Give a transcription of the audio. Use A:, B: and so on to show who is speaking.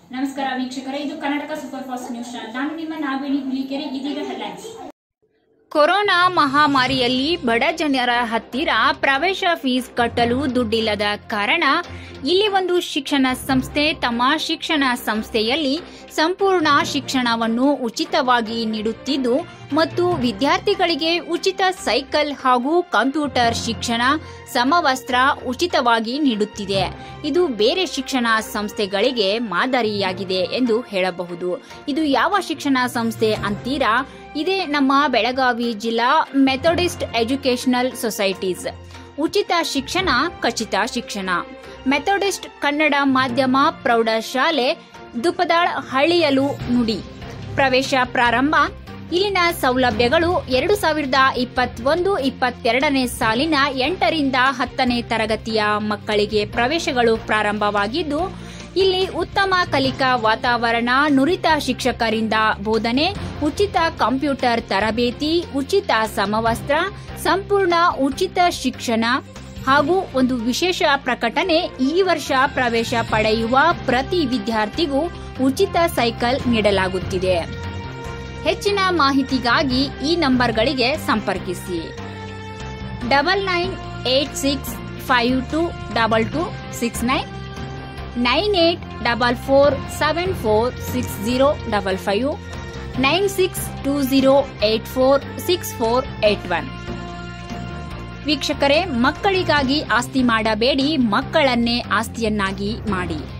A: ನಮಸ್ಕಾರ ವೀಕ್ಷಕರೇ ಇದು Karnataka super fast news channel ನಾನು ನಿಮ್ಮ ನಾಗವೇಣಿ ಹುಲಿಕೆರೆ ಇದೀಗ ಹೆಡ್ಲೈನ್ಸ್
B: ಕೊರೋನಾ ಮಹಾಮಾರಿಯಲ್ಲಿ ಬಡ ಜನರ ಹತ್ತಿರ ಪ್ರವೇಶ ಫೀಸ್ ಕಟ್ಟಲು ದುಡ್ಡಿಲ್ಲದ ಕಾರಣ ಇಲ್ಲಿ ಒಂದು ಶಿಕ್ಷಣ ಸಂಸ್ಥೆ ತಮ್ಮ ಶಿಕ್ಷಣ ಸಂಸ್ಥೆಯಲ್ಲಿ ಸಂಪೂರ್ಣ ಶಿಕ್ಷಣವನ್ನು ಉಚಿತವಾಗಿ ನೀಡುತ್ತಿದ್ದು ಮತ್ತು ವಿದ್ಯಾರ್ಥಿಗಳಿಗೆ ಉಚಿತ ಸೈಕಲ್ ಹಾಗೂ ಕಂಪ್ಯೂಟರ್ ಶಿಕ್ಷಣ ಸಮವಸ್ತ್ರ ಉಚಿತವಾಗಿ ನೀಡುತ್ತಿದೆ ಇದು ಬೇರೆ ಶಿಕ್ಷಣ ಸಂಸ್ಥೆಗಳಿಗೆ ಮಾದರಿಯಾಗಿದೆ ಎಂದು ಹೇಳಬಹುದು ಇದು ಯಾವ ಶಿಕ್ಷಣ ಸಂಸ್ಥೆ ಅಂತೀರಾ ಇದೇ ನಮ್ಮ ಬೆಳಗಾವಿ ಜಿಲ್ಲಾ ಮೆಥೋಡಿಸ್ಟ್ ಎಜುಕೇಶನಲ್ ಸೊಸೈಟೀಸ್ ಉಚಿತ ಶಿಕ್ಷಣ ಖಚಿತ ಶಿಕ್ಷಣ ಮೆಥೋಡಿಸ್ಟ್ ಕನ್ನಡ ಮಾಧ್ಯಮ ಪ್ರೌಢಶಾಲೆ ದುಪದಾಳ್ ಹಳ್ಳಿಯಲು ನುಡಿ ಪ್ರವೇಶ ಪ್ರಾರಂಭ ಇಲ್ಲಿನ ಸೌಲಭ್ಯಗಳು ಎರಡು ಸಾವಿರದ ಇಪ್ಪತ್ತೊಂದು ಇಪ್ಪತ್ತೆರಡನೇ ಸಾಲಿನ ಎಂಟರಿಂದ ಹತ್ತನೇ ತರಗತಿಯ ಮಕ್ಕಳಿಗೆ ಪ್ರವೇಶಗಳು ಪ್ರಾರಂಭವಾಗಿದ್ದು ಇಲ್ಲಿ ಉತ್ತಮ ಕಲಿಕಾ ವಾತಾವರಣ ನುರಿತ ಶಿಕ್ಷಕರಿಂದ ಬೋಧನೆ ಉಚಿತ ಕಂಪ್ಯೂಟರ್ ತರಬೇತಿ ಉಚಿತ ಸಮವಸ್ತ್ರ ಸಂಪೂರ್ಣ ಉಚಿತ ಶಿಕ್ಷಣ ಹಾಗೂ ಒಂದು ವಿಶೇಷ ಪ್ರಕಟಣೆ ಈ ವರ್ಷ ಪ್ರವೇಶ ಪಡೆಯುವ ಪ್ರತಿ ವಿದ್ಯಾರ್ಥಿಗೂ ಉಚಿತ ಸೈಕಲ್ ನೀಡಲಾಗುತ್ತಿದೆ ಹೆಚ್ಚಿನ ಮಾಹಿತಿಗಾಗಿ ಈ ನಂಬರ್ಗಳಿಗೆ ಸಂಪರ್ಕಿಸಿ double nine eight six five two double two six nine nine eight double four seven four six zero double five nine six two zero eight four six four eight one ವೀಕ್ಷಕರೇ ಮಕ್ಕಳಿಗಾಗಿ ಆಸ್ತಿ ಮಾಡಬೇಡಿ ಮಕ್ಕಳನ್ನೇ ಆಸ್ತಿಯನ್ನಾಗಿ ಮಾಡಿ